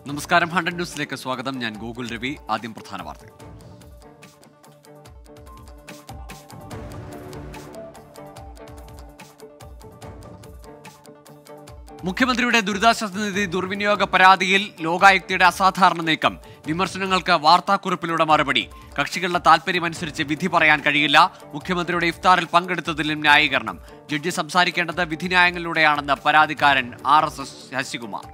നമസ്കാരം ഹൺഡ്രഡ് ന്യൂസിലേക്ക് സ്വാഗതം ഞാൻ ഗൂഗിൾ രവി ആദ്യം പ്രധാന വാർത്തകൾ മുഖ്യമന്ത്രിയുടെ ദുരിതാശ്വാസ നിധി ദുർവിനിയോഗ പരാതിയിൽ ലോകായുക്തയുടെ അസാധാരണ നീക്കം വിമർശനങ്ങൾക്ക് വാർത്താക്കുറിപ്പിലൂടെ മറുപടി കക്ഷികളുടെ താൽപര്യമനുസരിച്ച് വിധി പറയാൻ കഴിയില്ല മുഖ്യമന്ത്രിയുടെ ഇഫ്താറിൽ പങ്കെടുത്തതിലും ന്യായീകരണം ജഡ്ജി സംസാരിക്കേണ്ടത് വിധിന്യായങ്ങളിലൂടെയാണെന്ന് പരാതിക്കാരൻ ആർ എസ് എസ് ശശികുമാർ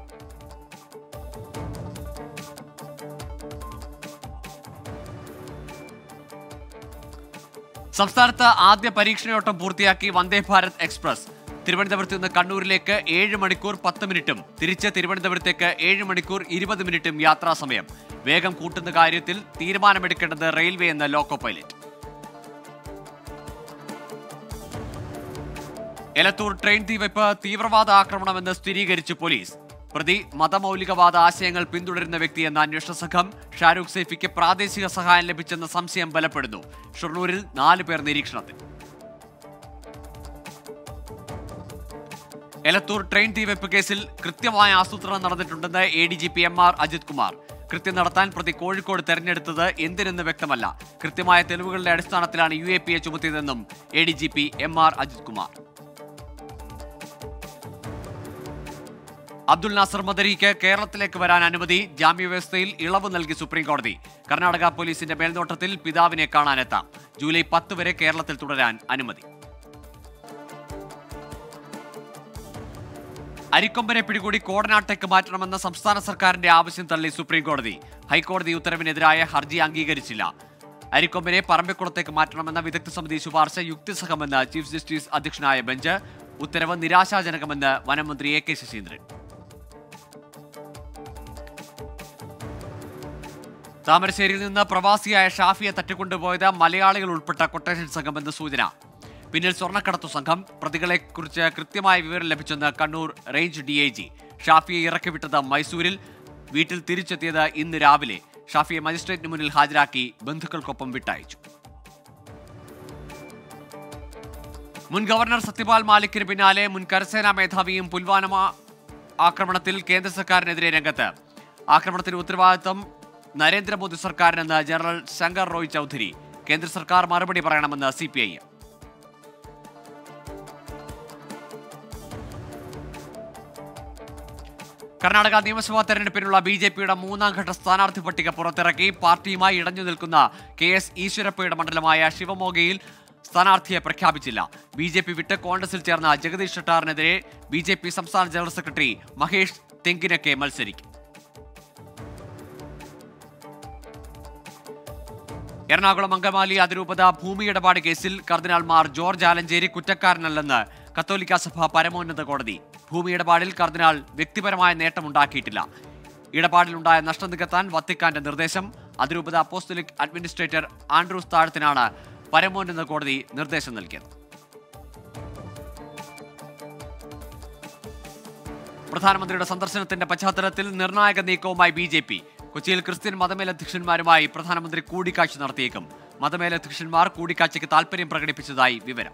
സംസ്ഥാനത്ത് ആദ്യ പരീക്ഷണയോട്ടം പൂർത്തിയാക്കി വന്ദേ ഭാരത് എക്സ്പ്രസ് തിരുവനന്തപുരത്ത് നിന്ന് കണ്ണൂരിലേക്ക് ഏഴ് മണിക്കൂർ പത്ത് മിനിറ്റും തിരിച്ച് തിരുവനന്തപുരത്തേക്ക് ഏഴ് മണിക്കൂർ ഇരുപത് മിനിറ്റും യാത്രാ സമയം വേഗം കൂട്ടുന്ന കാര്യത്തിൽ തീരുമാനമെടുക്കേണ്ടത് റെയിൽവേ എന്ന ലോക്കോ പൈലറ്റ് എലത്തൂർ ട്രെയിൻ തീവയ്പ് തീവ്രവാദ ആക്രമണമെന്ന് സ്ഥിരീകരിച്ചു പോലീസ് പ്രതി മതമൗലികവാദ ആശയങ്ങൾ പിന്തുടരുന്ന വ്യക്തിയെന്ന അന്വേഷണ സംഘം ഷാരൂഖ് സൈഫിക്ക് പ്രാദേശിക സഹായം ലഭിച്ചെന്ന സംശയം ബലപ്പെടുന്നു ഷൊർണൂരിൽ നാല് പേർ നിരീക്ഷണത്തിൽ എലത്തൂർ ട്രെയിൻ തീവയ്പ് കേസിൽ കൃത്യമായ ആസൂത്രണം നടന്നിട്ടുണ്ടെന്ന് A D G P M R Ajith Kumar കൃത്യം നടത്താൻ പ്രതി കോഴിക്കോട് തെരഞ്ഞെടുത്തത് എന്തിനെന്ന് വ്യക്തമല്ല കൃത്യമായ തെളിവുകളുടെ അടിസ്ഥാനത്തിലാണ് യു എ പി എ ചുമത്തിയതെന്നും A D G P M R Ajith Kumar Abdul Nasar മദരിക്ക് കേരളത്തിലേക്ക് വരാൻ അനുമതി ജാമ്യവ്യവസ്ഥയിൽ ഇളവ് നൽകി സുപ്രീം കോടതി കർണാടക പോലീസിന്റെ മേൽനോട്ടത്തിൽ പിതാവിനെ കാണാനെത്താം ജൂലൈ പത്ത് വരെ കേരളത്തിൽ തുടരാൻ അനുമതി അരിക്കൊമ്പനെ പിടികൂടി കോടനാട്ടേക്ക് മാറ്റണമെന്ന സംസ്ഥാന സർക്കാരിന്റെ ആവശ്യം തള്ളി സുപ്രീം കോടതി ഹൈക്കോടതി ഉത്തരവിനെതിരായ ഹർജി അംഗീകരിച്ചില്ല അരിക്കൊമ്പനെ പറമ്പിക്കുളത്തേക്ക് മാറ്റണമെന്ന വിദഗ്ധ സമിതി ശുപാർശ യുക്തിസഹമെന്ന് ചീഫ് ജസ്റ്റിസ് അധ്യക്ഷനായ ബെഞ്ച് ഉത്തരവ് നിരാശാജനകമെന്ന് വനമന്ത്രി എ കെ ശശീന്ദ്രൻ താമരശ്ശേരിയിൽ നിന്ന് പ്രവാസിയായ ഷാഫിയെ തട്ടിക്കൊണ്ടുപോയത് മലയാളികൾ ഉൾപ്പെട്ട കൊട്ടേഷൻ സംഘമെന്ന് സൂചന പിന്നിൽ സ്വർണ്ണക്കടത്തു സംഘം പ്രതികളെക്കുറിച്ച് കൃത്യമായ വിവരം ലഭിച്ചെന്ന് Kannur range D I G ഷാഫിയെ ഇറക്കിവിട്ടത് മൈസൂരിൽ വീട്ടിൽ തിരിച്ചെത്തിയത് ഇന്ന് രാവിലെ ഷാഫിയെ മജിസ്ട്രേറ്റിന് മുന്നിൽ ഹാജരാക്കി ബന്ധുക്കൾക്കൊപ്പം വിട്ടയച്ചു മുൻ ഗവർണർ സത്യപാൽ മാലിക്കിന് പിന്നാലെ മുൻ കരസേനാ മേധാവിയും പുൽവാമ ആക്രമണത്തിൽ കേന്ദ്ര സർക്കാരിനെതിരെ രംഗത്ത് ആക്രമണത്തിന് ഉത്തരവാദിത്തം നരേന്ദ്രമോദി സർക്കാരിനെന്ന് ജനറൽ ശങ്കർ റോയ് ചൌധരി കേന്ദ്ര സർക്കാർ മറുപടി പറയണമെന്ന് സി പി ഐ കർണാടക നിയമസഭാ തെരഞ്ഞെടുപ്പിനുള്ള ബി ജെ പിയുടെ മൂന്നാം ഘട്ട സ്ഥാനാർത്ഥി പട്ടിക പുറത്തിറക്കി പാർട്ടിയുമായി ഇടഞ്ഞു നിൽക്കുന്ന കെ എസ് ഈശ്വരപ്പയുടെ മണ്ഡലമായ ശിവമോഗയിൽ സ്ഥാനാർത്ഥിയെ പ്രഖ്യാപിച്ചില്ല ബി ജെ പി വിട്ട് കോൺഗ്രസിൽ ചേർന്ന ജഗദീഷ് ഷട്ടാറിനെതിരെ ബി ജെ പി സംസ്ഥാന ജനറൽ സെക്രട്ടറി മഹേഷ് തെങ്കിനക്കെ മത്സരിക്കും എറണാകുളം അങ്കമാലി അതിരൂപത ഭൂമി ഇടപാട് കേസിൽ കർദിനാൾമാർ ജോർജ് ആലഞ്ചേരി കുറ്റക്കാരനല്ലെന്ന് കത്തോലിക്ക സഭ പരമോന്നത കോടതി ഭൂമി ഇടപാടിൽ കർദിനാൾ വ്യക്തിപരമായ നേട്ടമുണ്ടാക്കിയിട്ടില്ല ഇടപാടിലുണ്ടായ നഷ്ടം നികത്താൻ വത്തിക്കാന്റെ നിർദ്ദേശം അതിരൂപത അപ്പോസ്തലിക് അഡ്മിനിസ്ട്രേറ്റർ ആൻഡ്രൂസ് താഴത്തിനാണ് പരമോന്നത കോടതി നിർദ്ദേശം നൽകിയത് പ്രധാനമന്ത്രിയുടെ സന്ദർശനത്തിന്റെ പശ്ചാത്തലത്തിൽ നിർണായക നീക്കവുമായി ബി ജെ പി കൊച്ചിയിൽ ക്രിസ്ത്യൻ മതമേലധ്യക്ഷന്മാരുമായി പ്രധാനമന്ത്രി കൂടിക്കാഴ്ച നടത്തിയേക്കും മതമേലധ്യക്ഷന്മാർ കൂടിക്കാഴ്ചയ്ക്ക് താൽപര്യം പ്രകടിപ്പിച്ചതായി വിവരം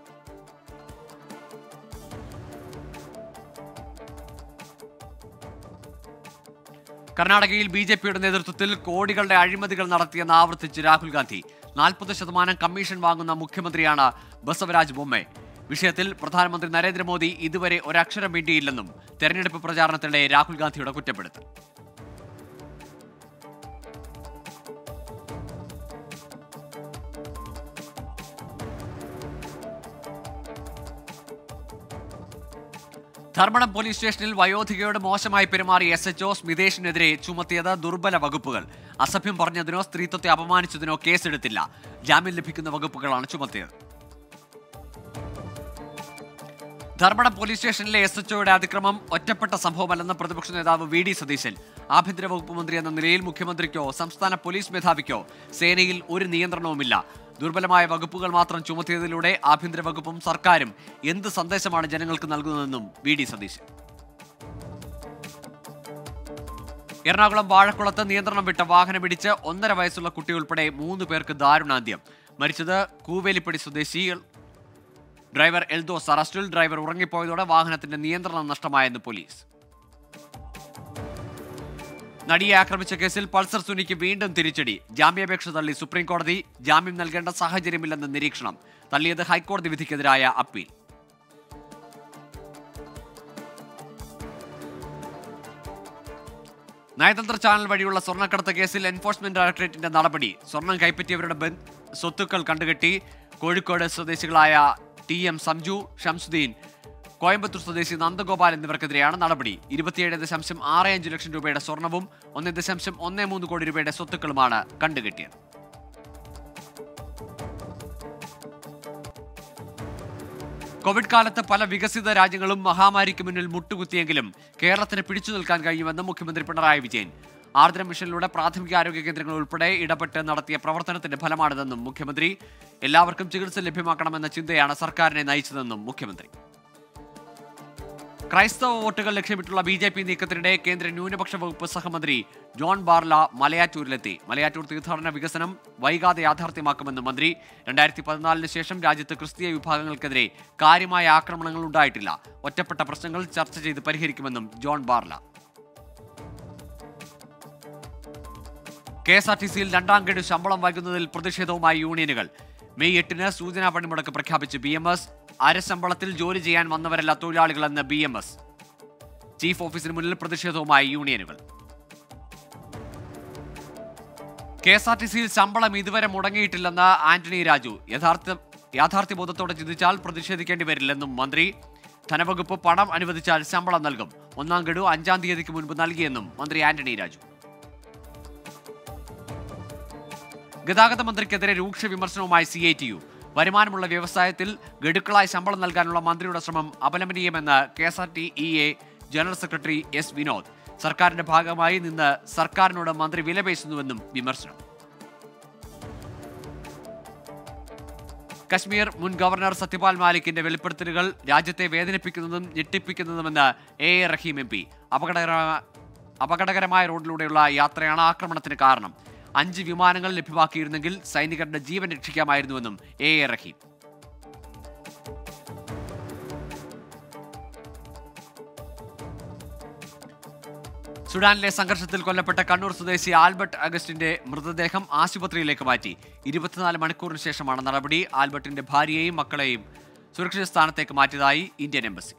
കർണാടകയിൽ ബി ജെ പിയുടെ നേതൃത്വത്തിൽ കോടികളുടെ അഴിമതികൾ നടത്തിയെന്ന് ആവർത്തിച്ച് രാഹുൽ ഗാന്ധി നാൽപ്പത് ശതമാനം കമ്മീഷൻ വാങ്ങുന്ന മുഖ്യമന്ത്രിയാണ് ബസവരാജ് ബൊമ്മെ വിഷയത്തിൽ പ്രധാനമന്ത്രി നരേന്ദ്രമോദി ഇതുവരെ ഒരക്ഷരം വേണ്ടിയില്ലെന്നും തെരഞ്ഞെടുപ്പ് പ്രചാരണത്തിനിടെ രാഹുൽ ഗാന്ധിയുടെ കുറ്റപ്പെടുത്തൽ ധർമ്മടം പോലീസ് സ്റ്റേഷനിൽ വയോധികയോട് മോശമായി പെരുമാറിയ എസ് എച്ച്ഒ സ്മിതേഷിനെതിരെ ചുമത്തിയത് ദുർബല വകുപ്പുകൾ അസഭ്യം പറഞ്ഞതിനോ സ്ത്രീത്വത്തെ അപമാനിച്ചതിനോ കേസെടുത്തില്ല ജാമ്യം ലഭിക്കുന്ന വകുപ്പുകളാണ് ചുമത്തിയത് ധർമ്മടം പോലീസ് സ്റ്റേഷനിലെ എസ് എച്ച്ഒയുടെ അതിക്രമം ഒറ്റപ്പെട്ട സംഭവമല്ലെന്ന് പ്രതിപക്ഷ നേതാവ് വി ഡി സതീശൻ ആഭ്യന്തര വകുപ്പ് മന്ത്രി എന്ന നിലയിൽ മുഖ്യമന്ത്രിക്കോ സംസ്ഥാന പോലീസ് മേധാവിക്കോ സേനയിൽ ഒരു നിയന്ത്രണവുമില്ല ദുർബലമായ വകുപ്പുകൾ മാത്രം ചുമത്തിയതിലൂടെ ആഭ്യന്തര വകുപ്പും സർക്കാരും എന്ത് സന്ദേശമാണ് ജനങ്ങൾക്ക് നൽകുന്നതെന്നും വി ഡി സതീശൻ എറണാകുളം വാഴക്കുളത്ത് നിയന്ത്രണം വിട്ട വാഹനമിടിച്ച് ഒന്നര വയസ്സുള്ള കുട്ടി ഉൾപ്പെടെ മൂന്ന് പേർക്ക് ദാരുണാന്ത്യം മരിച്ചത് കൂവേലിപ്പടി സ്വദേശി ഡ്രൈവർ എൽദോസ് അറസ്റ്റിൽ ഡ്രൈവർ ഉറങ്ങിപ്പോയതോടെ വാഹനത്തിന്റെ നിയന്ത്രണം നഷ്ടമായെന്ന് പോലീസ് നടിയെ ആക്രമിച്ച കേസിൽ പൾസർ സുനിക്ക് വീണ്ടും തിരിച്ചടി ജാമ്യാപേക്ഷ തള്ളി സുപ്രീം കോടതി ജാമ്യം നൽകേണ്ട സാഹചര്യമില്ലെന്ന് നിരീക്ഷണം തള്ളിയത് ഹൈക്കോടതി വിധിക്കെതിരായ അപ്പീൽ നയതന്ത്ര ചാനൽ വഴിയുള്ള സ്വർണ്ണക്കടത്ത് കേസിൽ എൻഫോഴ്സ്മെന്റ് ഡയറക്ടറേറ്റിന്റെ നടപടി സ്വർണം കൈപ്പറ്റിയവരുടെ ബന്ധ- സ്വത്തുക്കൾ കണ്ടുകെട്ടി കോഴിക്കോട് സ്വദേശികളായ ടി എം സംജു ഷംസുദ്ദീൻ കോയമ്പത്തൂർ സ്വദേശി നന്ദഗോപാൽ എന്നിവർക്കെതിരെയാണ് നടപടി ഇരുപത്തിയേഴ് ദശാംശം ആറ് അഞ്ച് ലക്ഷം രൂപയുടെ സ്വർണവും ഒന്ന് ദശാംശം ഒന്ന് മൂന്ന് കോടി രൂപയുടെ സ്വത്തുക്കളുമാണ് കണ്ടുകെട്ടിയത് കോവിഡ് കാലത്ത് പല വികസിത രാജ്യങ്ങളും മഹാമാരിക്ക് മുന്നിൽ മുട്ടുകുത്തിയെങ്കിലും കേരളത്തിന് പിടിച്ചു നിൽക്കാൻ കഴിയുമെന്ന് മുഖ്യമന്ത്രി പിണറായി വിജയൻ ആർദ്ര മിഷനിലൂടെ പ്രാഥമിക ആരോഗ്യ കേന്ദ്രങ്ങൾ ഉൾപ്പെടെ ഇടപെട്ട് നടത്തിയ പ്രവർത്തനത്തിന്റെ ഫലമാണിതെന്നും മുഖ്യമന്ത്രി എല്ലാവർക്കും ചികിത്സ ലഭ്യമാക്കണമെന്ന ചിന്തയാണ് സർക്കാരിനെ നയിച്ചതെന്നും മുഖ്യമന്ത്രി ക്രൈസ്തവ വോട്ടുകൾ ലക്ഷ്യമിട്ടുള്ള ബി ജെ പി നീക്കത്തിനിടെ കേന്ദ്ര ന്യൂനപക്ഷ വകുപ്പ് സഹമന്ത്രി ജോൺ ബാർല മലയാറ്റൂരിലെത്തി മലയാറ്റൂർ തീർത്ഥാടന വികസനം വൈകാതെ യാഥാർത്ഥ്യമാക്കുമെന്ന് മന്ത്രി രണ്ടായിരത്തി പതിനാലിന് ശേഷം രാജ്യത്ത് ക്രിസ്തീയ വിഭാഗങ്ങൾക്കെതിരെ കാര്യമായ ആക്രമണങ്ങൾ ഉണ്ടായിട്ടില്ല ഒറ്റപ്പെട്ട പ്രശ്നങ്ങൾ ചർച്ച ചെയ്ത് പരിഹരിക്കുമെന്നും John Barla K S R T സിയിൽ രണ്ടാം ഗഡു ശമ്പളം വൈകുന്നതിൽ പ്രതിഷേധവുമായി യൂണിയനുകൾ മെയ് എട്ടിന് സൂചനാ പണിമുടക്ക് പ്രഖ്യാപിച്ച് ബി എം എസ് അരശമ്പളത്തിൽ ജോലി ചെയ്യാൻ വന്നവരല്ല തൊഴിലാളികളെന്ന് ബി എം എസ് ചീഫ് ഓഫീസിന് മുന്നിൽ പ്രതിഷേധവുമായി യൂണിയനുകൾ കെ എസ് ആർ ടി സിയിൽ ശമ്പളം ഇതുവരെ മുടങ്ങിയിട്ടില്ലെന്ന് ആന്റണി രാജു യഥാർത്ഥ യാഥാർത്ഥ്യബോധത്തോടെ ചിന്തിച്ചാൽ പ്രതിഷേധിക്കേണ്ടി വരില്ലെന്നും മന്ത്രി ധനവകുപ്പ് പണം അനുവദിച്ചാൽ ശമ്പളം നൽകും ഒന്നാം ഗഡു അഞ്ചാം തീയതിക്ക് മുൻപ് നൽകിയെന്നും മന്ത്രി ആന്റണി രാജു ഗതാഗത മന്ത്രിക്കെതിരെ രൂക്ഷ വിമർശനവുമായി സി ഐ ടി യു വരുമാനമുള്ള വ്യവസായത്തിൽ ഗഡുക്കളായി ശമ്പളം നൽകാനുള്ള മന്ത്രിയുടെ ശ്രമം അപലപനീയമെന്ന് K S R T E A general secretary S Vinod സർക്കാരിന്റെ ഭാഗമായി നിന്ന് സർക്കാരിനോട് മന്ത്രി വിലപേശുന്നുവെന്നും വിമർശനം കശ്മീർ മുൻ ഗവർണർ സത്യപാൽ മാലിക്കിന്റെ വെളിപ്പെടുത്തലുകൾ രാജ്യത്തെ വേദനിപ്പിക്കുന്നതും ഞെട്ടിപ്പിക്കുന്നതുമെന്ന് A A Rahim M P അപകടകരമായ അപകടകരമായ റോഡിലൂടെയുള്ള യാത്രയാണ് ആക്രമണത്തിന് കാരണം അഞ്ച് വിമാനങ്ങൾ ലഭ്യമാക്കിയിരുന്നെങ്കിൽ സൈനികരുടെ ജീവൻ രക്ഷിക്കാമായിരുന്നുവെന്നും എ എ റഹീം സുഡാനിലെ സംഘർഷത്തിൽ കൊല്ലപ്പെട്ട കണ്ണൂർ സ്വദേശി ആൽബർട്ട് അഗസ്റ്റിന്റെ മൃതദേഹം ആശുപത്രിയിലേക്ക് മാറ്റി ഇരുപത്തിനാല് മണിക്കൂറിന് ശേഷമാണ് നടപടി ആൽബർട്ടിന്റെ ഭാര്യയെയും മക്കളെയും സുരക്ഷിത സ്ഥാനത്തേക്ക് മാറ്റിയതായി ഇന്ത്യൻ എംബസി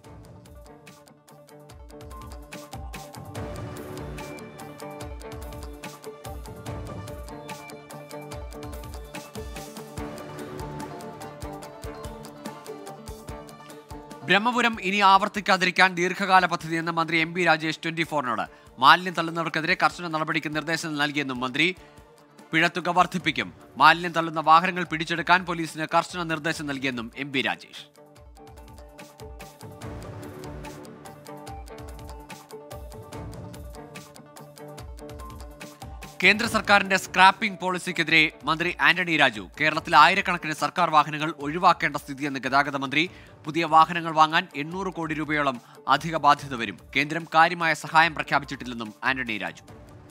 ബ്രഹ്മപുരം ഇനി ആവർത്തിക്കാതിരിക്കാൻ ദീർഘകാല പദ്ധതിയെന്ന് മന്ത്രി എം പി രാജേഷ് ട്വന്റി ഫോറിനോട് മാലിന്യം തള്ളുന്നവർക്കെതിരെ കർശന നടപടിക്ക് നിർദ്ദേശം നൽകിയെന്നും മന്ത്രി പിഴത്തുക വർദ്ധിപ്പിക്കും മാലിന്യം തള്ളുന്ന വാഹനങ്ങൾ പിടിച്ചെടുക്കാൻ പോലീസിന് കർശന നിർദ്ദേശം നൽകിയെന്നും എം പി രാജേഷ് കേന്ദ്ര സർക്കാരിന്റെ സ്ക്രാപ്പിംഗ് പോളിസിക്കെതിരെ മന്ത്രി ആന്റണി രാജു കേരളത്തിൽ ആയിരക്കണക്കിന് സർക്കാർ വാഹനങ്ങൾ ഒഴിവാക്കേണ്ട സ്ഥിതിയെന്ന് ഗതാഗത മന്ത്രി പുതിയ വാഹനങ്ങൾ വാങ്ങാൻ എണ്ണൂറ് കോടി രൂപയോളം അധിക ബാധ്യത വരും കേന്ദ്രം കാര്യമായ സഹായം പ്രഖ്യാപിച്ചിട്ടില്ലെന്നും ആന്റണി രാജു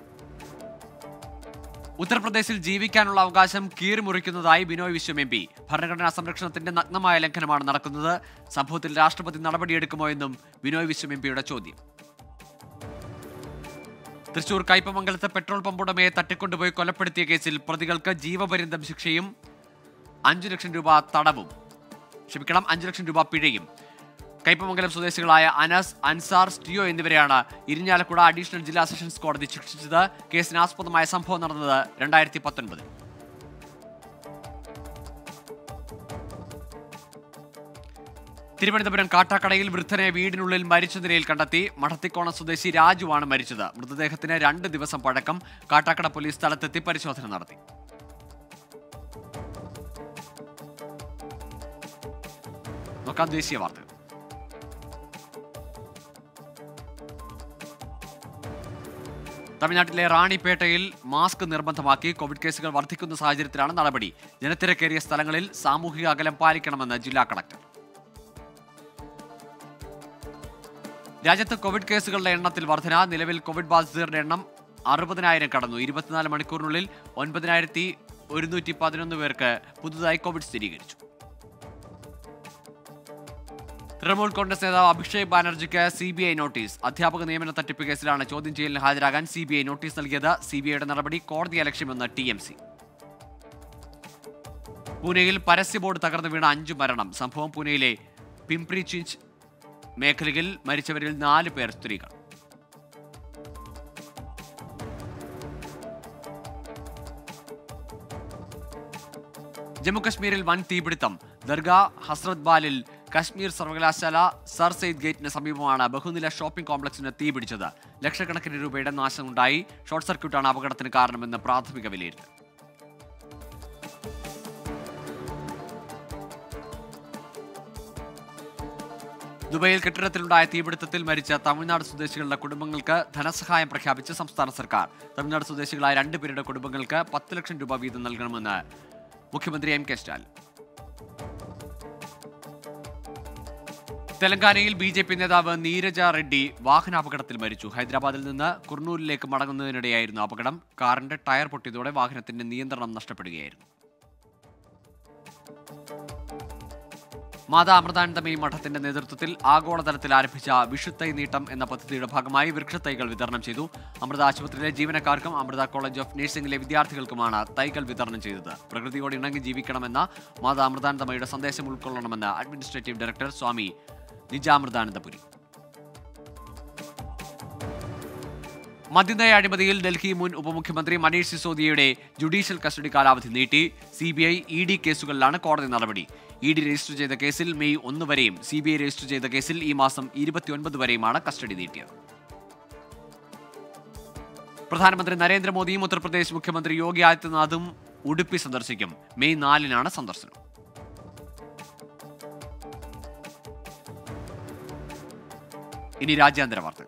ഉത്തർപ്രദേശിൽ ജീവിക്കാനുള്ള അവകാശം കീറിമുറിക്കുന്നതായി ബിനോയ് വിശ്വം എം പി ഭരണഘടനാ സംരക്ഷണത്തിന്റെ നഗ്നമായ ലംഘനമാണ് നടക്കുന്നത് സംഭവത്തിൽ രാഷ്ട്രപതി നടപടിയെടുക്കുമോ എന്നും ബിനോയ് വിശ്വം എം പിയുടെ ചോദ്യം തൃശൂർ കയ്പമംഗലത്ത് പെട്രോൾ പമ്പുടമയെ തട്ടിക്കൊണ്ടുപോയി കൊലപ്പെടുത്തിയ കേസിൽ പ്രതികൾക്ക് ജീവപര്യന്തം ശിക്ഷയും അഞ്ചു ലക്ഷം രൂപ തടവും ക്ഷമിക്കണം അഞ്ചു ലക്ഷം രൂപ പിഴയും കയ്പമംഗലം സ്വദേശികളായ അനസ് അൻസാർ സ്റ്റിയോ എന്നിവരെയാണ് ഇരിഞ്ഞാലക്കുട അഡീഷണൽ ജില്ലാ സെഷൻസ് കോടതി ശിക്ഷിച്ചത് കേസിന് ആസ്പദമായ സംഭവം നടന്നത് രണ്ടായിരത്തി പത്തൊൻപതിൽ തിരുവനന്തപുരം കാട്ടാക്കടയിൽ വൃദ്ധനെ വീടിനുള്ളിൽ മരിച്ച നിലയിൽ കണ്ടെത്തി മഠത്തിക്കോണം സ്വദേശി രാജുവാണ് മരിച്ചത് മൃതദേഹത്തിന് രണ്ട് ദിവസം പഴക്കം കാട്ടാക്കട പോലീസ് സ്ഥലത്തെത്തി പരിശോധന നടത്തി നോക്കാം ദേശീയ വാർത്തകൾ തമിഴ്നാട്ടിലെ റാണിപ്പേട്ടയിൽ മാസ്ക് നിർബന്ധമാക്കി കോവിഡ് കേസുകൾ വർദ്ധിക്കുന്ന സാഹചര്യത്തിലാണ് നടപടി ജനത്തിരക്കേറിയ സ്ഥലങ്ങളിൽ സാമൂഹിക അകലം പാലിക്കണമെന്ന് ജില്ലാ കളക്ടർ രാജ്യത്ത് കോവിഡ് കേസുകളുടെ എണ്ണത്തിൽ വർധന നിലവിൽ കോവിഡ് ബാധിതരുടെ എണ്ണം അറുപതിനായിരം കടന്നു ഇരുപത്തിനാല് മണിക്കൂറിനുള്ളിൽ ഒൻപതിനായിരത്തി ഒരുന്നൂറ്റി പതിനൊന്ന് പേർക്ക് പുതുതായി കോവിഡ് സ്ഥിരീകരിച്ചു തൃണമൂൽ കോൺഗ്രസ് നേതാവ് അഭിഷേക് ബാനർജിക്ക് സി ബി ഐ നോട്ടീസ് അധ്യാപക നിയമന തട്ടിപ്പ് കേസിലാണ് ചോദ്യം ചെയ്യലിന് ഹാജരാകാൻ സി ബി ഐ നോട്ടീസ് നൽകിയത് സി ബി ഐയുടെ നടപടി കോടതിയെ ലക്ഷ്യമെന്ന് ടി എം സി പൂനെയിൽ പരസ്യ ബോർഡ് തകർന്നു വീണ അഞ്ചു മരണം സംഭവം പൂനെയിലെ പിംപ്രി ചിഞ്ച് മേഖലയിൽ മരിച്ചവരിൽ നാല് പേർ സ്ത്രീകൾ ജമ്മുകശ്മീരിൽ വൻ തീപിടുത്തം ദർഗ ഹസ്രത് ബാലിൽ കശ്മീർ സർവകലാശാല സർ സെയ്ദ് ഗേറ്റിന് സമീപമാണ് ബഹുനില ഷോപ്പിംഗ് കോംപ്ലക്സിന് തീപിടിച്ചത് ലക്ഷക്കണക്കിന് രൂപയുടെ നാശമുണ്ടായി ഷോർട്ട് സർക്യൂട്ടാണ് അപകടത്തിന് കാരണമെന്ന് പ്രാഥമിക വിലയിരുത്തൽ ദുബൈയിൽ കെട്ടിടത്തിലുണ്ടായ തീപിടുത്തത്തിൽ മരിച്ച തമിഴ്നാട് സ്വദേശികളുടെ കുടുംബങ്ങൾക്ക് ധനസഹായം പ്രഖ്യാപിച്ച് സംസ്ഥാന സർക്കാർ തമിഴ്നാട് സ്വദേശികളായ രണ്ടുപേരുടെ കുടുംബങ്ങൾക്ക് പത്ത് ലക്ഷം രൂപ വീതം നൽകണമെന്ന് മുഖ്യമന്ത്രി എം കെ സ്റ്റാലിൻ തെലങ്കാനയിൽ ബി ജെ പി നേതാവ് നീരജ റെഡ്ഡി വാഹനാപകടത്തിൽ മരിച്ചു ഹൈദരാബാദിൽ നിന്ന് കുർണൂലിലേക്ക് മടങ്ങുന്നതിനിടെയായിരുന്നു അപകടം കാറിന്റെ ടയർ പൊട്ടിയതോടെ വാഹനത്തിന്റെ നിയന്ത്രണം നഷ്ടപ്പെടുകയായിരുന്നു മാതാ അമൃതാനന്ദമയി മഠത്തിന്റെ നേതൃത്വത്തിൽ ആഗോളതലത്തിൽ ആരംഭിച്ച വിഷുത്തൈ നീട്ടം എന്ന പദ്ധതിയുടെ ഭാഗമായി വൃക്ഷത്തൈകൾ വിതരണം ചെയ്തു അമൃത ആശുപത്രിയിലെ ജീവനക്കാർക്കും അമൃത കോളേജ് ഓഫ് നഴ്സിംഗിലെ വിദ്യാർത്ഥികൾക്കുമാണ് തൈകൾ വിതരണം ചെയ്തത് പ്രകൃതിയോട് ഇണങ്ങി ജീവിക്കണമെന്ന മാതാ അമൃതാനന്ദമയുടെ സന്ദേശം ഉൾക്കൊള്ളണമെന്ന് അഡ്മിനിസ്ട്രേറ്റീവ് ഡയറക്ടർ സ്വാമി നിജാമൃതാനന്ദപുരി മദ്യനയ അഴിമതിയിൽ ഡൽഹി മുൻ ഉപമുഖ്യമന്ത്രി മനീഷ് സിസോദിയയുടെ ജുഡീഷ്യൽ കസ്റ്റഡി കാലാവധി നീട്ടി C B I E D കേസുകളിലാണ് കോടതി നടപടി ഇ ഡി രജിസ്റ്റർ ചെയ്ത കേസിൽ മെയ് ഒന്ന് വരെയും സി ബി ഐ രജിസ്റ്റർ ചെയ്ത കേസിൽ ഈ മാസം ഇരുപത്തിയൊൻപത് വരെയുമാണ് കസ്റ്റഡി നീട്ടിയത് പ്രധാനമന്ത്രി നരേന്ദ്രമോദിയും ഉത്തർപ്രദേശ് മുഖ്യമന്ത്രി യോഗി ആദിത്യനാഥും ഉടുപ്പി സന്ദർശിക്കും മെയ് നാലിനാണ് സന്ദർശനം ഇനി രാജ്യാന്തര വാർത്തകൾ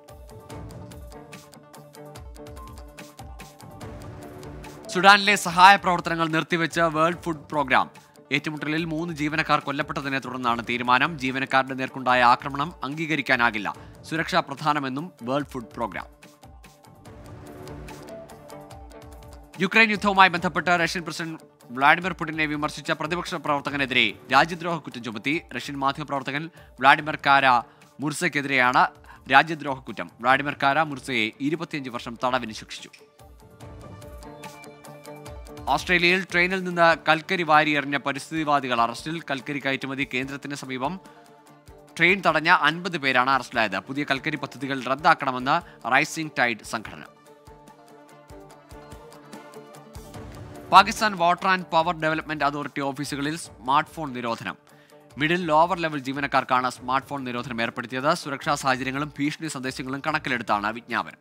സുഡാനിലെ സഹായ പ്രവർത്തനങ്ങൾ നിർത്തിവെച്ച വേൾഡ് ഫുഡ് പ്രോഗ്രാം ഏറ്റുമുട്ടലിൽ മൂന്ന് ജീവനക്കാർ കൊല്ലപ്പെട്ടതിനെ തുടർന്നാണ് തീരുമാനം ജീവനക്കാരുടെ നേർക്കുണ്ടായ ആക്രമണം അംഗീകരിക്കാനാകില്ല സുരക്ഷ പ്രധാനമെന്നും വേൾഡ് ഫുഡ് പ്രോഗ്രാം യുക്രൈൻ യുദ്ധവുമായി ബന്ധപ്പെട്ട് റഷ്യൻ പ്രസിഡന്റ് വ്ളാഡിമിർ പുടിനെ വിമർശിച്ച പ്രതിപക്ഷ പ്രവർത്തകനെതിരെ രാജ്യദ്രോഹ കുറ്റം ചുമത്തി റഷ്യൻ മാധ്യമപ്രവർത്തകൻ വ്ളാഡിമിർ കാര മുർസയ്ക്കെതിരെയാണ് രാജ്യദ്രോഹ കുറ്റം വ്ളാഡിമിർ കാര മുർസയെ ഇരുപത്തിയഞ്ച് വർഷം തടവിന് ശിക്ഷിച്ചു ഓസ്ട്രേലിയയിൽ ട്രെയിനിൽ നിന്ന് കൽക്കരി വാരിയെറിഞ്ഞ പരിസ്ഥിതിവാദികൾ അറസ്റ്റിൽ കൽക്കരി കയറ്റുമതി കേന്ദ്രത്തിന് സമീപം ട്രെയിൻ തടഞ്ഞ അൻപത് പേരാണ് അറസ്റ്റിലായത് പുതിയ കൽക്കരി പദ്ധതികൾ റദ്ദാക്കണമെന്ന് റൈസിംഗ് ടൈഡ് സംഘടന Pakistan Water and Power Development Authority ഓഫീസുകളിൽ സ്മാർട്ട് ഫോൺ നിരോധനം മിഡിൽ ലോവർ ലെവൽ ജീവനക്കാർക്കാണ് സ്മാർട്ട് ഫോൺ നിരോധനം ഏർപ്പെടുത്തിയത് സുരക്ഷാ സാഹചര്യങ്ങളും ഭീഷണി സന്ദേശങ്ങളും കണക്കിലെടുത്താണ് വിജ്ഞാപനം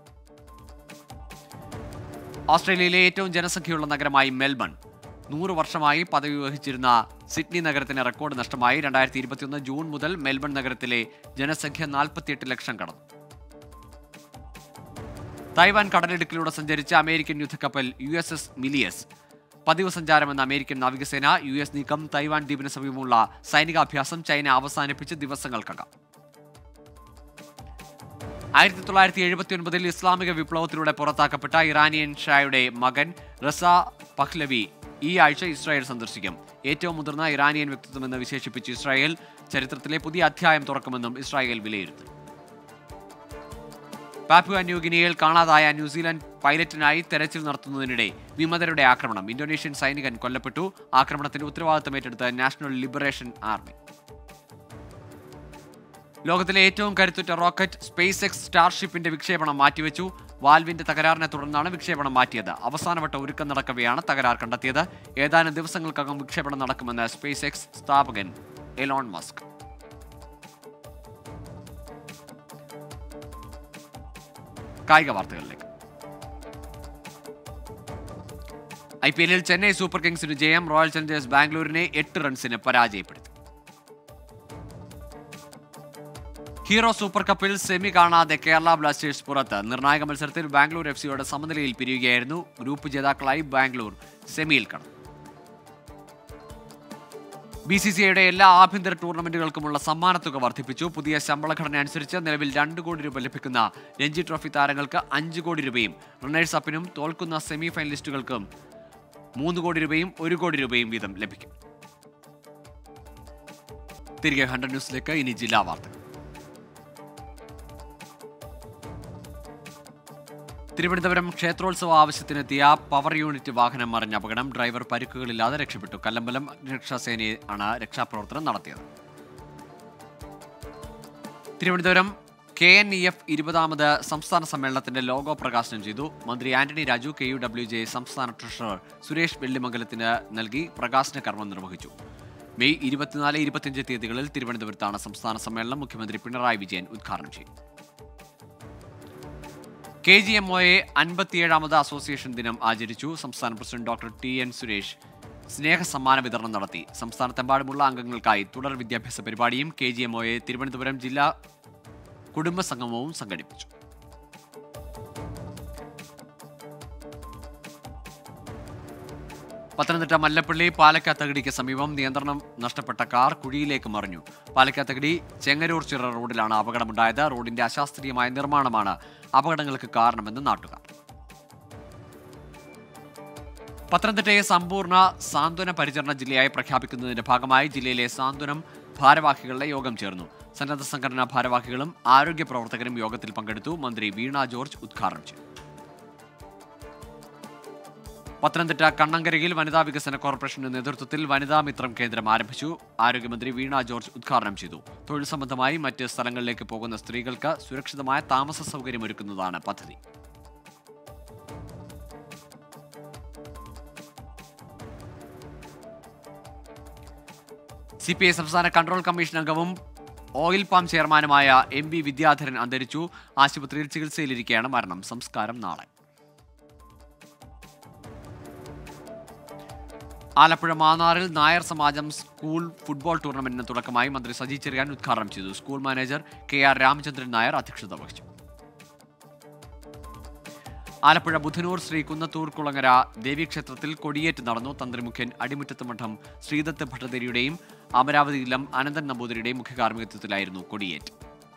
ഓസ്ട്രേലിയയിലെ ഏറ്റവും ജനസംഖ്യയുള്ള നഗരമായി മെൽബൺ നൂറ് വർഷമായി പദവി വഹിച്ചിരുന്ന സിഡ്നി നഗരത്തിന് റെക്കോർഡ് നഷ്ടമായി രണ്ടായിരത്തി ഇരുപത്തിയൊന്ന് ജൂൺ മുതൽ മെൽബൺ നഗരത്തിലെ ജനസംഖ്യ നാൽപ്പത്തിയെട്ട് ലക്ഷം കടന്നു തായ്വാൻ കടലിടുക്കിലൂടെ സഞ്ചരിച്ച അമേരിക്കൻ യുദ്ധക്കപ്പൽ യു എസ് എസ് മിലിയസ് പതിവ് സഞ്ചാരമെന്ന അമേരിക്കൻ നാവികസേന യു എസ് നീക്കം തൈവാൻ ദ്വീപിന് സമീപമുള്ള സൈനികാഭ്യാസം ചൈന അവസാനിപ്പിച്ച് ദിവസങ്ങൾക്കകം ആയിരത്തി തൊള്ളായിരത്തി എഴുപത്തി ഒൻപതിൽ ഇസ്ലാമിക വിപ്ലവത്തിലൂടെ പുറത്താക്കപ്പെട്ട ഇറാനിയൻ ഷായുടെ മകൻ റസ പഹ്ലവി ഈ ആഴ്ച ഇസ്രായേൽ സന്ദർശിക്കും ഏറ്റവും മുതിർന്ന ഇറാനിയൻ വ്യക്തിത്വമെന്ന് വിശേഷിപ്പിച്ച് ഇസ്രായേൽ ചരിത്രത്തിലെ പുതിയ അധ്യായം തുറക്കുമെന്നും ഇസ്രായേൽ വിലയിരുത്തി പാപ്പുവ ന്യൂഗിനിയയിൽ കാണാതായ ന്യൂസിലാൻഡ് പൈലറ്റിനായി തെരച്ചിൽ നടത്തുന്നതിനിടെ വിമതരുടെ ആക്രമണം ഇന്തോനേഷ്യൻ സൈനികൻ കൊല്ലപ്പെട്ടു ആക്രമണത്തിന്റെ ഉത്തരവാദിത്തം ഏറ്റെടുത്ത നാഷണൽ ലിബറേഷൻ ആർമി ലോകത്തിലെ ഏറ്റവും കരുത്തുറ്റ റോക്കറ്റ് സ്പേസ് എക്സ് സ്റ്റാർഷിപ്പിന്റെ വിക്ഷേപണം മാറ്റിവെച്ചു വാൽവിന്റെ തകരാറിനെ തുടർന്നാണ് വിക്ഷേപണം മാറ്റിയത് അവസാനവട്ട ഒരുക്കം നടക്കവെയാണ് തകരാർ കണ്ടെത്തിയത് ഏതാനും ദിവസങ്ങൾക്കകം വിക്ഷേപണം നടക്കുമെന്ന് സ്പേസ് എക്സ് സ്ഥാപകൻ എലോൺ മസ്ക് കായിക വാർത്തകളിലേക്ക് ഐ പി എല്ലിൽ ചെന്നൈ സൂപ്പർ കിങ്സിന് ജയം റോയൽ ചലഞ്ചേഴ്സ് ബാംഗ്ലൂരിനെ എട്ട് റൺസിന് പരാജയപ്പെടുത്തി ഹീറോ സൂപ്പർ കപ്പിൽ സെമി കാണാതെ കേരള ബ്ലാസ്റ്റേഴ്സ് പുറത്ത് നിർണായക മത്സരത്തിൽ ബാംഗ്ലൂർ എഫ് സിയോട് സമനിലയിൽ പിരിയുകയായിരുന്നു ഗ്രൂപ്പ് ജേതാക്കളായി ബാംഗ്ലൂർ സെമിയിൽ കടന്നു ബി സി സി ഐയുടെ എല്ലാ ആഭ്യന്തര ടൂർണമെന്റുകൾക്കുമുള്ള സമ്മാനത്തുക വർദ്ധിപ്പിച്ചു പുതിയ ശമ്പളഘടന അനുസരിച്ച് നിലവിൽ രണ്ട് കോടി രൂപ ലഭിക്കുന്ന രഞ്ജി ട്രോഫി താരങ്ങൾക്ക് അഞ്ച് കോടി രൂപയും റണ്ണേഴ്സ് അപ്പിനും തോൽക്കുന്ന സെമി ഫൈനലിസ്റ്റുകൾക്കും മൂന്ന് കോടി രൂപയും ഒരു കോടി രൂപയും വീതം ലഭിക്കും തിരികെ ഹൺഡ്രഡ് ന്യൂസിലേക്ക് ഇനി ജില്ലാ വാർത്തകൾ തിരുവനന്തപുരം ക്ഷേത്രോത്സവ ആവശ്യത്തിനെത്തിയ പവർ യൂണിറ്റ് വാഹനം മറിഞ്ഞ അപകടം ഡ്രൈവർ പരിക്കുകളില്ലാതെ രക്ഷപ്പെട്ടു കല്ലമ്പലം രക്ഷാസേനയാണ് രക്ഷാപ്രവർത്തനം നടത്തിയത് Thiruvananthapuram K N E F ഇരുപതാമത് സംസ്ഥാന സമ്മേളനത്തിന്റെ ലോഗോ പ്രകാശനം ചെയ്തു മന്ത്രി Antony Raju K U W J സംസ്ഥാന ട്രഷറർ സുരേഷ് വെള്ളിമംഗലത്തിന് നൽകി പ്രകാശന കർമ്മം നിർവഹിച്ചു മെയ് ഇരുപത്തിനാല് ഇരുപത്തിയഞ്ച് തീയതികളിൽ തിരുവനന്തപുരത്താണ് സംസ്ഥാന സമ്മേളനം മുഖ്യമന്ത്രി പിണറായി വിജയൻ ഉദ്ഘാടനം ചെയ്യും കെ ജി എം ഒയെ അൻപത്തിയേഴാമത് അസോസിയേഷൻ ദിനം ആചരിച്ചു സംസ്ഥാന president doctor T N Suresh സ്നേഹ സമ്മാന വിതരണം നടത്തി സംസ്ഥാനത്തെമ്പാടുമുള്ള അംഗങ്ങൾക്കായി തുടർ വിദ്യാഭ്യാസ പരിപാടിയും കെ ജി എം ഒയെ തിരുവനന്തപുരം ജില്ലാ കുടുംബ സംഗമവും സംഘടിപ്പിച്ചു പത്തനംതിട്ട മല്ലപ്പള്ളി പാലക്കാത്തകടിക്ക് സമീപം നിയന്ത്രണം നഷ്ടപ്പെട്ട കാർ കുഴിയിലേക്ക് മറിഞ്ഞു പാലക്കാത്തകടി ചെങ്ങരൂർ ചിറ റോഡിലാണ് അപകടമുണ്ടായത് റോഡിന്റെ അശാസ്ത്രീയമായ നിർമ്മാണമാണ് അപകടങ്ങൾക്ക് കാരണമെന്ന് നാട്ടുകാർ പത്തനംതിട്ടയെ സമ്പൂർണ്ണ സാന്ത്വന പരിചരണ ജില്ലയായി പ്രഖ്യാപിക്കുന്നതിന്റെ ഭാഗമായി ജില്ലയിലെ സാന്ത്വനം ഭാരവാഹികളുടെ യോഗം ചേർന്നു സന്നദ്ധ സംഘടനാ ഭാരവാഹികളും ആരോഗ്യ പ്രവർത്തകരും യോഗത്തിൽ പങ്കെടുത്തു മന്ത്രി വീണ ജോർജ് ഉദ്ഘാടനം ചെയ്തു പത്തനംതിട്ട കണ്ണങ്കരയിൽ വനിതാ വികസന കോർപ്പറേഷന്റെ നേതൃത്വത്തിൽ വനിതാ മിത്രം കേന്ദ്രം ആരംഭിച്ചു ആരോഗ്യമന്ത്രി വീണ ജോർജ് ഉദ്ഘാടനം ചെയ്തു തൊഴിൽ സംബന്ധമായി മറ്റ് സ്ഥലങ്ങളിലേക്ക് പോകുന്ന സ്ത്രീകൾക്ക് സുരക്ഷിതമായ താമസ സൗകര്യമൊരുക്കുന്നതാണ് പദ്ധതി സി പി ഐ സംസ്ഥാന കൺട്രോൾ കമ്മീഷൻ അംഗവും ഓയിൽ പാം ചെയർമാനുമായ എം വി വിദ്യാധരൻ അന്തരിച്ചു ആശുപത്രിയിൽ ചികിത്സയിലിരിക്കെയാണ് മരണം സംസ്കാരം നാളെ ആലപ്പുഴ മാന്നാറിൽ നായർ സമാജം സ്കൂൾ ഫുട്ബോൾ ടൂർണമെന്റിന് തുടക്കമായി മന്ത്രി സജി ചെറിയാൻ ഉദ്ഘാടനം ചെയ്തു school manager K R Ramachandran Nair അധ്യക്ഷത വഹിച്ചു ആലപ്പുഴ ബുധനൂർ ശ്രീ കുന്നത്തൂർ കുളങ്ങര ദേവീക്ഷേത്രത്തിൽ കൊടിയേറ്റ് നടന്നു തന്ത്രിമുഖ്യൻ അടിമുറ്റത്ത് മഠം ശ്രീദത്ത് ഭട്ടതിരിയുടെയും അമരാവതി ഇല്ലം അനന്തൻ നമ്പൂതിരിയുടെയും മുഖ്യകാർമ്മികത്വത്തിലായിരുന്നു കൊടിയേറ്റ്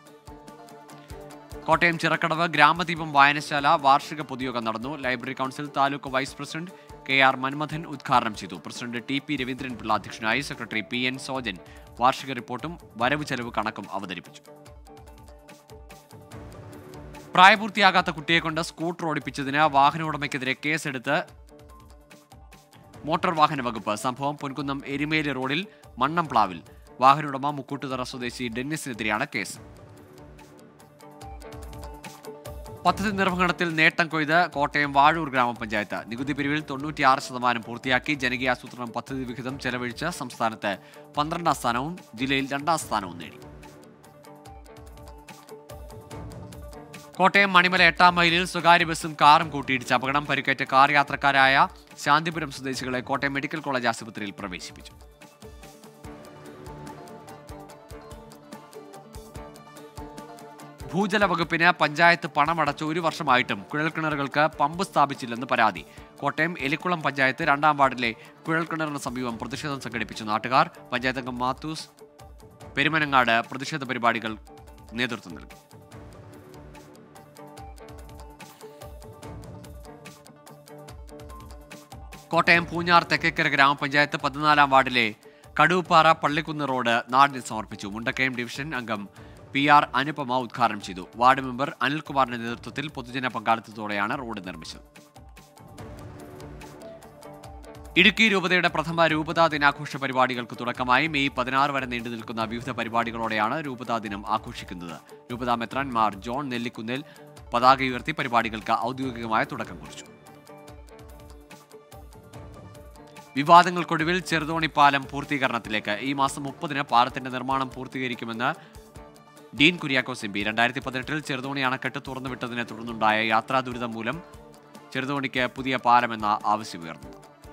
കോട്ടയം ചിറക്കടവ് ഗ്രാമദീപം വായനശാല വാർഷിക പൊതുയോഗം നടന്നു library council taluk vice president K R Manmadhan ഉദ്ഘാടനം ചെയ്തു പ്രസിഡന്റ് ടി പി രവീന്ദ്രൻപിള്ള അധ്യക്ഷനായി സെക്രട്ടറി പി എൻ സോജൻ വാർഷിക റിപ്പോർട്ടും വരവ് ചെലവ് കണക്കും അവതരിപ്പിച്ചു പ്രായപൂർത്തിയാകാത്ത കുട്ടിയെ കൊണ്ട് സ്കൂട്ടർ ഓടിപ്പിച്ചതിന് വാഹന ഉടമയ്ക്കെതിരെ കേസെടുത്ത് മോട്ടോർ വാഹന വകുപ്പ് സംഭവം പൊൻകുന്നം എരുമേലി റോഡിൽ മണ്ണംപ്ലാവിൽ വാഹനോടമ മുക്കൂട്ടുതറ സ്വദേശി ഡെന്നിസിനെതിരെയാണ് കേസ് പദ്ധതി നിർവഹണത്തിൽ നേട്ടം കൊയ്ത് കോട്ടയം വാഴൂർ ഗ്രാമപഞ്ചായത്ത് നികുതി പിരിവിൽ തൊണ്ണൂറ്റിയാറ് ശതമാനം പൂർത്തിയാക്കി ജനകീയാസൂത്രണം പദ്ധതി വിഹിതം ചെലവഴിച്ച് സംസ്ഥാനത്ത് പന്ത്രണ്ടാം സ്ഥാനവും ജില്ലയിൽ രണ്ടാം സ്ഥാനവും നേടി കോട്ടയം മണിമല എട്ടാം മൈലിൽ സ്വകാര്യ ബസ്സും കാറും കൂട്ടിയിടിച്ച് അപകടം പരിക്കേറ്റ കാർ യാത്രക്കാരായ ശാന്തിപുരം സ്വദേശികളെ കോട്ടയം മെഡിക്കൽ കോളേജ് ആശുപത്രിയിൽ പ്രവേശിപ്പിച്ചു ഭൂജല വകുപ്പിന് പഞ്ചായത്ത് പണമടച്ച് ഒരു വർഷമായിട്ടും കുഴൽക്കിണറുകൾക്ക് പമ്പ് സ്ഥാപിച്ചില്ലെന്ന് പരാതി കോട്ടയം എലിക്കുളം പഞ്ചായത്ത് രണ്ടാം വാർഡിലെ കുഴൽക്കിണറിന് സമീപം പ്രതിഷേധം സംഘടിപ്പിച്ചു നാട്ടുകാർ പഞ്ചായത്ത് അംഗം മാത്തൂസ് പെരുമനങ്ങാട് പ്രതിഷേധ പരിപാടികൾ നേതൃത്വം നൽകി കോട്ടയം പൂഞ്ഞാർ തെക്കേക്കര ഗ്രാമപഞ്ചായത്ത് പതിനാലാം വാർഡിലെ കടൂപ്പാറ പള്ളിക്കുന്ന് റോഡ് നാടിന് സമർപ്പിച്ചു മുണ്ടക്കയം ഡിവിഷൻ അംഗം പി ആർ അനുപമ ഉദ്ഘാടനം ചെയ്തു വാർഡ് മെമ്പർ അനിൽകുമാറിന്റെ നേതൃത്വത്തിൽ പൊതുജന പങ്കാളിത്തത്തോടെയാണ് റോഡ് നിർമ്മിച്ചത് ഇടുക്കി രൂപതയുടെ പ്രഥമ രൂപതാ ദിനാഘോഷ പരിപാടികൾക്ക് തുടക്കമായി മെയ് പതിനാറ് വരെ നീണ്ടു നിൽക്കുന്ന വിവിധ പരിപാടികളോടെയാണ് രൂപതാ ദിനം ആഘോഷിക്കുന്നത് രൂപതാ മെത്രാൻമാർ ജോൺ നെല്ലിക്കുന്നിൽ പതാക ഉയർത്തി പരിപാടികൾക്ക് ഔദ്യോഗികമായ തുടക്കം കുറിച്ചു വിവാദങ്ങൾക്കൊടുവിൽ ചെറുതോണി പാലം പൂർത്തീകരണത്തിലേക്ക് ഈ മാസം മുപ്പതിന് പാലത്തിന്റെ നിർമ്മാണം പൂർത്തീകരിക്കുമെന്ന് ഡീൻ കുര്യാക്കോസ് എം പി രണ്ടായിരത്തി പതിനെട്ടിൽ ചെറുതോണി അണക്കെട്ട് തുറന്നുവിട്ടതിനെ തുടർന്നുണ്ടായ യാത്രാ ദുരിതം മൂലം ചെറുതോണിക്ക് പുതിയ പാലമെന്ന ആവശ്യമുയർന്നു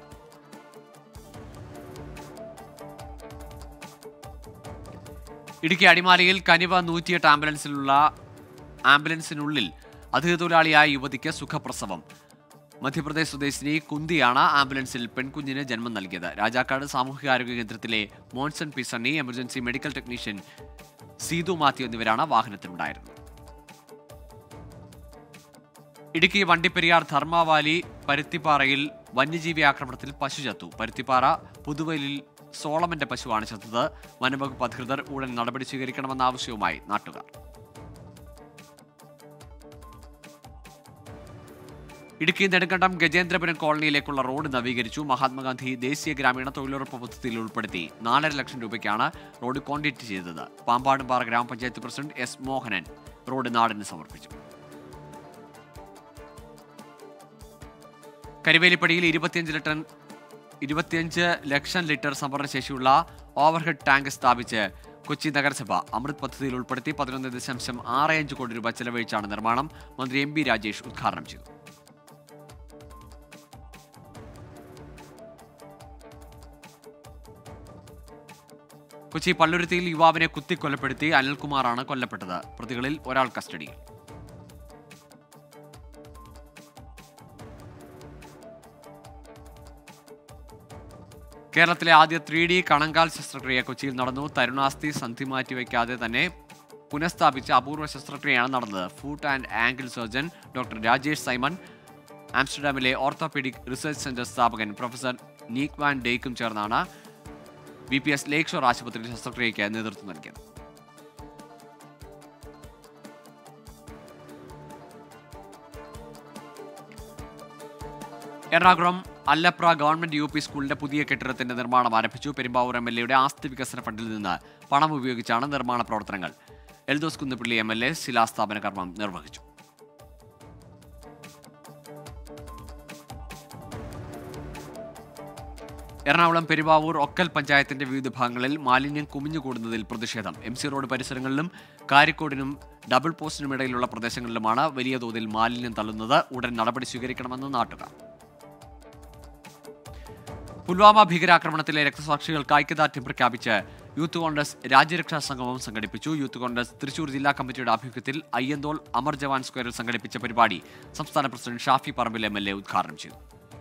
ഇടുക്കി അടിമാലിയിൽ കനിവ നൂറ്റിയെട്ട് ആംബുലൻസിലുള്ള ആംബുലൻസിനുള്ളിൽ അതിഥിതൊഴിലാളിയായ യുവതിക്ക് സുഖപ്രസവം മധ്യപ്രദേശ് സ്വദേശിനി കുന്തിയാണ് ആംബുലൻസിൽ പെൺകുഞ്ഞിന് ജന്മം നൽകിയത് രാജാക്കാട് സാമൂഹികാരോഗ്യ കേന്ദ്രത്തിലെ Monson P Sunny emergency medical technician Seethu Mathew എന്നിവരാണ് വാഹനത്തിലുണ്ടായിരുന്നത് ഇടുക്കി വണ്ടിപ്പെരിയാർ ധർമാവാലി പരുത്തിപ്പാറയിൽ വന്യജീവി ആക്രമണത്തിൽ പശു ചത്തു പരുത്തിപ്പാറ പുതുവലിൽ സോളമന്റെ പശുവാണ് ചത്തത് വനംവകുപ്പ് അധികൃതർ ഉടൻ നടപടി സ്വീകരിക്കണമെന്ന ആവശ്യവുമായി നാട്ടുകാർ ഇടുക്കി നെടുങ്കണ്ടം ഗജേന്ദ്രപുരം കോളനിയിലേക്കുള്ള റോഡ് നവീകരിച്ചു മഹാത്മാഗാന്ധി ദേശീയ ഗ്രാമീണ തൊഴിലുറപ്പ് പദ്ധതിയിൽ ഉൾപ്പെടുത്തി നാലര ലക്ഷം രൂപയ്ക്കാണ് റോഡ് കോൺക്രീറ്റ് ചെയ്തത് പാമ്പാടുംപാറ ഗ്രാമപഞ്ചായത്ത് പ്രസിഡന്റ് എസ് മോഹനൻ റോഡ് നാടിന് സമർപ്പിച്ചു കരിവേലിപ്പടിയിൽ ഇരുപത്തിയഞ്ച് ലിറ്റർ ഇരുപത്തിയഞ്ച് ലക്ഷം ലിറ്റർ സംഭരണശേഷിയുള്ള ഓവർഹെഡ് ടാങ്ക് സ്ഥാപിച്ച് കൊച്ചി നഗരസഭ അമൃത് പദ്ധതിയിൽ ഉൾപ്പെടുത്തി പതിനൊന്ന് ദശാംശം ആറ് അഞ്ച് കോടി രൂപ ചെലവഴിച്ചാണ് നിർമ്മാണം മന്ത്രി എം ബി രാജേഷ് ഉദ്ഘാടനം ചെയ്തു കൊച്ചി പള്ളുരുത്തിയിൽ യുവാവിനെ കുത്തിക്കൊലപ്പെടുത്തി അനിൽകുമാറാണ് കൊല്ലപ്പെട്ടത് പ്രതികളിൽ ഒരാൾ കസ്റ്റഡിയിൽ കേരളത്തിലെ ആദ്യ ത്രീ ഡി കണങ്കാൽ ശസ്ത്രക്രിയ കൊച്ചിയിൽ നടന്നു തരുണാസ്ഥി സന്ധി മാറ്റിവെക്കാതെ തന്നെ പുനഃസ്ഥാപിച്ച അപൂർവ ശസ്ത്രക്രിയയാണ് നടന്നത് foot and ankle surgeon doctor Rajesh Simon ആംസ്റ്റർഡാമിലെ ഓർത്തോപീഡിക് റിസർച്ച് സെന്റർ സ്ഥാപകൻ പ്രൊഫസർ നീക് വാൻ ഡേക്കും ചേർന്നാണ് B P S Lakeshore ആശുപത്രിയിൽ ശസ്ത്രക്രിയയ്ക്ക് നേതൃത്വം നൽകിയത് Ernakulam Allapra government U P സ്കൂളിന്റെ പുതിയ കെട്ടിടത്തിന്റെ നിർമ്മാണം ആരംഭിച്ചു പെരുമ്പാവൂർ എം എൽ എയുടെ ആസ്തി വികസന ഫണ്ടിൽ നിന്ന് പണം ഉപയോഗിച്ചാണ് നിർമ്മാണ പ്രവർത്തനങ്ങൾ Eldhose Kunnappilly M L A ശിലാസ്ഥാപന കർമ്മം നിർവഹിച്ചു എറണാകുളം പെരുവാവൂർ ഒക്കൽ പഞ്ചായത്തിന്റെ വിവിധ ഭാഗങ്ങളിൽ മാലിന്യം കുമിഞ്ഞുകൂടുന്നതിൽ പ്രതിഷേധം എം സി റോഡ് പരിസരങ്ങളിലും കാരിക്കോടിനും ഡബിൾ പോസ്റ്റിനും ഇടയിലുള്ള പ്രദേശങ്ങളിലുമാണ് വലിയ തോതിൽ മാലിന്യം തള്ളുന്നത് ഉടൻ നടപടി സ്വീകരിക്കണമെന്ന് നാട്ടുകാർ പുൽവാമ ഭീകരാക്രമണത്തിലെ രക്തസാക്ഷികൾക്ക് ഐക്യദാർഢ്യം പ്രഖ്യാപിച്ച് യൂത്ത് കോൺഗ്രസ് രാജ്യരക്ഷാ സംഗമം സംഘടിപ്പിച്ചു യൂത്ത് കോൺഗ്രസ് തൃശൂർ ജില്ലാ കമ്മിറ്റിയുടെ ആഭിമുഖ്യത്തിൽ അയ്യന്തോൾ അമർ ജവാൻ സ്ക്വയറിൽ സംഘടിപ്പിച്ച പരിപാടി സംസ്ഥാന president Shafi Parambil M L A ഉദ്ഘാടനം ചെയ്തു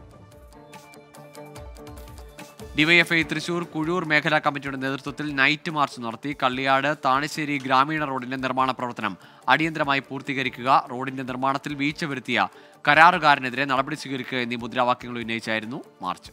ഡിവൈഎഫ്ഐ തൃശൂർ കുഴൂർ മേഖലാ കമ്മിറ്റിയുടെ നേതൃത്വത്തിൽ നൈറ്റ് മാർച്ച് നടത്തി കള്ളിയാട് താണശ്ശേരി ഗ്രാമീണ റോഡിന്റെ നിർമ്മാണ പ്രവർത്തനം അടിയന്തരമായി പൂർത്തീകരിക്കുക റോഡിന്റെ നിർമ്മാണത്തിൽ വീഴ്ച വരുത്തിയ കരാറുകാരനെതിരെ നടപടി സ്വീകരിക്കുക എന്നീ മുദ്രാവാക്യങ്ങൾ ഉന്നയിച്ചായിരുന്നു മാർച്ച്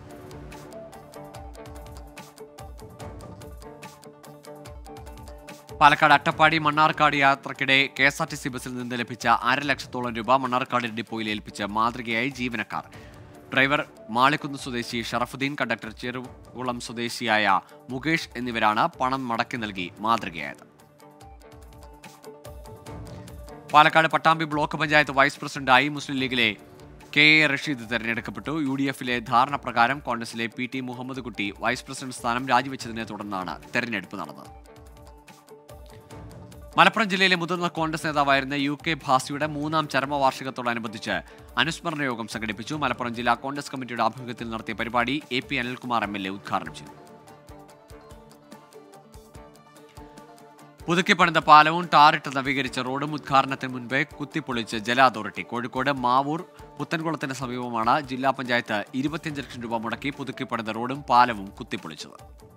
പാലക്കാട് അട്ടപ്പാടി മണ്ണാർക്കാട് യാത്രക്കിടെ K S R T C ബസ്സിൽ നിന്ന് ലഭിച്ച അര ലക്ഷത്തോളം രൂപ മണ്ണാർക്കാട് ഡിപ്പോയിൽ ഏൽപ്പിച്ച് മാതൃകയായി ജീവനക്കാർ ഡ്രൈവർ മാളിക്കുന്ന് സ്വദേശി ഷറഫുദ്ദീൻ കണ്ടക്ടർ ചെറുകുളം സ്വദേശിയായ മുകേഷ് എന്നിവരാണ് പണം മടക്കി നൽകി മാതൃകയായത് പാലക്കാട് പട്ടാമ്പി ബ്ലോക്ക് പഞ്ചായത്ത് വൈസ് പ്രസിഡന്റായി മുസ്ലിം ലീഗിലെ കെ എ റഷീദ് തെരഞ്ഞെടുക്കപ്പെട്ടു യു ഡി എഫിലെ ധാരണ പ്രകാരം കോൺഗ്രസിലെ പി ടി മുഹമ്മദ് കുട്ടി വൈസ് പ്രസിഡന്റ് സ്ഥാനം രാജിവെച്ചതിനെ തുടർന്നാണ് തെരഞ്ഞെടുപ്പ് നടന്നത് മലപ്പുറം ജില്ലയിലെ മുതിർന്ന കോൺഗ്രസ് നേതാവായിരുന്ന യു കെ ഭാസിയുടെ മൂന്നാം ചരമവാർഷികത്തോടനുബന്ധിച്ച് അനുസ്മരണ യോഗം സംഘടിപ്പിച്ചു മലപ്പുറം ജില്ലാ കോൺഗ്രസ് കമ്മിറ്റിയുടെ ആഭിമുഖ്യത്തിൽ നടത്തിയ പരിപാടി A P Anilkumar M L A ഉദ്ഘാടനം ചെയ്തു പുതുക്കി പണിത പാലവും ടാറിട്ട് നവീകരിച്ച റോഡും ഉദ്ഘാടനത്തിന് മുൻപേ കുത്തിപ്പൊളിച്ച് ജല അതോറിറ്റി കോഴിക്കോട് മാവൂർ പുത്തൻകുളത്തിന് സമീപമാണ് ജില്ലാ പഞ്ചായത്ത് ഇരുപത്തിയഞ്ച് ലക്ഷം രൂപ മുടക്കി പുതുക്കി പണിത റോഡും പാലവും കുത്തിപ്പൊളിച്ചത്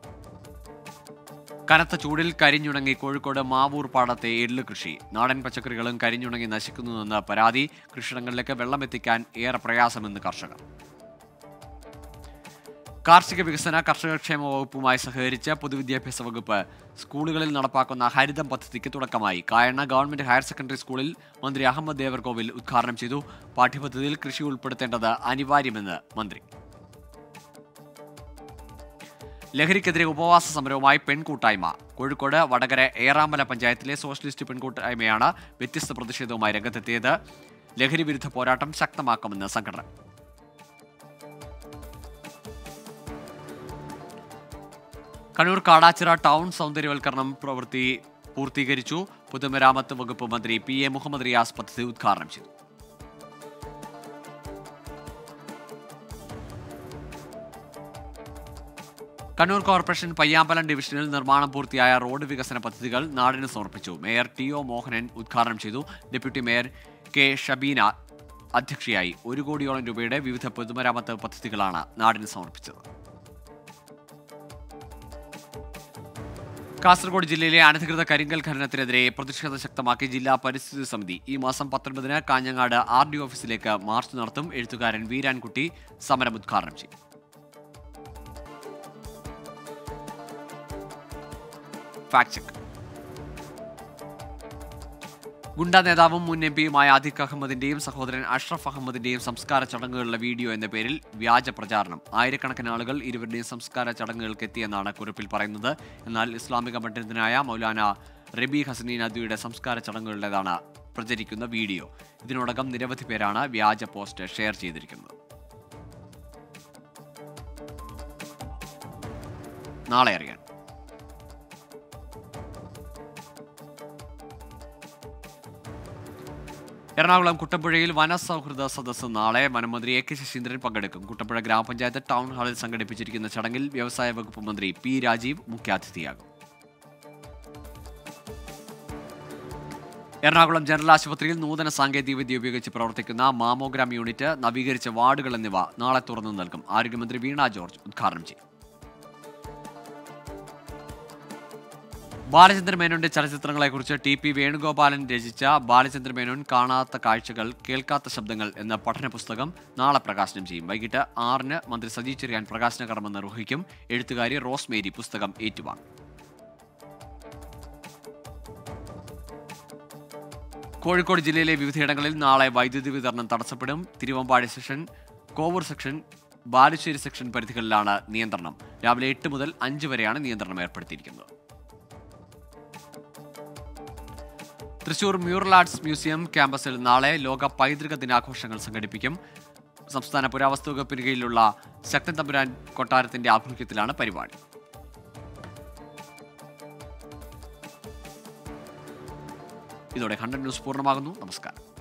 കനത്ത ചൂടിൽ കരിഞ്ഞുണങ്ങി കോഴിക്കോട് മാവൂർ പാടത്തെ എള്ള് കൃഷി നാടൻ പച്ചക്കറികളും കരിഞ്ഞുണങ്ങി നശിക്കുന്നുവെന്ന് പരാതി കൃഷിയിടങ്ങളിലേക്ക് വെള്ളം എത്തിക്കാൻ ഏറെ പ്രയാസമെന്ന് കർഷകർ കാർഷിക വികസന കർഷകക്ഷേമ വകുപ്പുമായി സഹകരിച്ച് പൊതുവിദ്യാഭ്യാസ വകുപ്പ് സ്കൂളുകളിൽ നടപ്പാക്കുന്ന ഹരിതം പദ്ധതിക്ക് തുടക്കമായി കായണ്ണ ഗവൺമെന്റ് ഹയർ സെക്കൻഡറി സ്കൂളിൽ മന്ത്രി അഹമ്മദ് ദേവർകോവിൽ ഉദ്ഘാടനം ചെയ്തു പാഠ്യപദ്ധതിയിൽ കൃഷി ഉൾപ്പെടുത്തേണ്ടത് അനിവാര്യമെന്ന് മന്ത്രി ലഹരിക്കെതിരെ ഉപവാസ സമരവുമായി പെൺകൂട്ടായ്മ കോഴിക്കോട് വടകര ഏറാമല പഞ്ചായത്തിലെ സോഷ്യലിസ്റ്റ് പെൺകൂട്ടായ്മയാണ് വ്യത്യസ്ത പ്രതിഷേധവുമായി രംഗത്തെത്തിയത് ലഹരി വിരുദ്ധ പോരാട്ടം ശക്തമാക്കുമെന്ന് സംഘടന കണ്ണൂർ കാടാച്ചിറ ടൗൺ സൗന്ദര്യവൽക്കരണം പ്രവൃത്തി പൂർത്തീകരിച്ചു പൊതുമരാമത്ത് വകുപ്പ് മന്ത്രി പി എ മുഹമ്മദ് റിയാസ് പദ്ധതി ഉദ്ഘാടനം ചെയ്തു കണ്ണൂർ കോർപ്പറേഷൻ പയ്യാമ്പലം ഡിവിഷനിൽ നിർമ്മാണം പൂർത്തിയായ റോഡ് വികസന പദ്ധതികൾ നാടിന് സമർപ്പിച്ചു മേയർ ടി ഒ മോഹനൻ ഉദ്ഘാടനം ചെയ്തു ഡെപ്യൂട്ടി മേയർ കെ ഷബീന അധ്യക്ഷയായി ഒരു കോടിയോളം രൂപയുടെ വിവിധ പൊതുമരാമത്ത് പദ്ധതികളാണ് നാടിന് സമർപ്പിച്ചത് കാസർഗോഡ് ജില്ലയിലെ അനധികൃത കരിങ്കൽ ഖനനത്തിനെതിരെ പ്രതിഷേധം ശക്തമാക്കി ജില്ലാ പരിസ്ഥിതി സമിതി ഈ മാസം പത്തൊൻപതിന് കാഞ്ഞങ്ങാട് ആർ ഡി ഓഫീസിലേക്ക് മാർച്ച് നടത്തും എഴുത്തുകാരൻ വീരാൻകുട്ടി സമരം ഉദ്ഘാടനം ചെയ്യും ഫാക്ട് ചെക്ക് ഗുണ്ട നേതാവും മുൻ എം പിയുമായ ആദിഖ് അഹമ്മദിന്റെയും സഹോദരൻ അഷ്റഫ് അഹമ്മദിന്റെയും സംസ്കാര ചടങ്ങുകളിലെ വീഡിയോ എന്ന പേരിൽ വ്യാജ പ്രചാരണം ആയിരക്കണക്കിന് ആളുകൾ ഇരുവരുടെയും സംസ്കാര ചടങ്ങുകൾക്ക് എത്തിയെന്നാണ് കുറിപ്പിൽ പറയുന്നത് എന്നാൽ ഇസ്ലാമിക പണ്ഡിതനായ മൗലാന റബി ഹസനി നദിയുടെ സംസ്കാര ചടങ്ങുകളുടേതാണ് പ്രചരിക്കുന്ന വീഡിയോ ഇതിനോടകം നിരവധി പേരാണ് വ്യാജ പോസ്റ്റ് ഷെയർ ചെയ്തിരിക്കുന്നത് നാളെ അറിയാൻ എറണാകുളം കുട്ടമ്പുഴയിൽ വനസൗഹൃദ സദസ്സ് നാളെ വനമന്ത്രി എ കെ ശശീന്ദ്രൻ പങ്കെടുക്കും കുട്ടമ്പുഴ ഗ്രാമപഞ്ചായത്ത് ടൗൺ ഹാളിൽ സംഘടിപ്പിച്ചിരിക്കുന്ന ചടങ്ങിൽ വ്യവസായ വകുപ്പ് മന്ത്രി പി രാജീവ് മുഖ്യാതിഥിയാകും എറണാകുളം ജനറൽ ആശുപത്രിയിൽ നൂതന സാങ്കേതികവിദ്യ ഉപയോഗിച്ച് പ്രവർത്തിക്കുന്ന മാമോഗ്രാം യൂണിറ്റ് നവീകരിച്ച വാർഡുകൾ എന്നിവ നാളെ തുറന്നു നൽകും ആരോഗ്യമന്ത്രി വീണ ജോർജ് ഉദ്ഘാടനം ചെയ്യും ബാലചന്ദ്ര മേനോന്റെ ചലച്ചിത്രങ്ങളെക്കുറിച്ച് ടി പി വേണുഗോപാലൻ രചിച്ച ബാലചന്ദ്ര മേനോൻ കാണാത്ത കാഴ്ചകൾ കേൾക്കാത്ത ശബ്ദങ്ങൾ എന്ന പഠന പുസ്തകം നാളെ പ്രകാശനം ചെയ്യും വൈകിട്ട് ആറിന് മന്ത്രി സജി ചെറിയാൻ പ്രകാശന കർമ്മം നിർവഹിക്കും എഴുത്തുകാരി റോസ് മേരി പുസ്തകം ഏറ്റുവാങ്ങും കോഴിക്കോട് ജില്ലയിലെ വിവിധയിടങ്ങളിൽ നാളെ വൈദ്യുതി വിതരണം തടസ്സപ്പെടും Thiruvambady section Kovoor section Balussery section പരിധികളിലാണ് നിയന്ത്രണം രാവിലെ എട്ട് മുതൽ അഞ്ച് വരെയാണ് നിയന്ത്രണം ഏർപ്പെടുത്തിയിരിക്കുന്നത് തൃശൂർ മ്യൂറൽ ആർട്സ് മ്യൂസിയം ക്യാമ്പസിൽ നാളെ ലോക പൈതൃക ദിനാഘോഷങ്ങൾ സംഘടിപ്പിക്കും സംസ്ഥാന പുരാവസ്തു വകുപ്പിന് കീഴിലുള്ള ശക്തൻ തമ്പുരാൻ കൊട്ടാരത്തിന്റെ ആഭിമുഖ്യത്തിലാണ് പരിപാടി ഇതോടെ ഹൺഡ്രഡ് ന്യൂസ് പൂർണ്ണമാകുന്നു നമസ്കാരം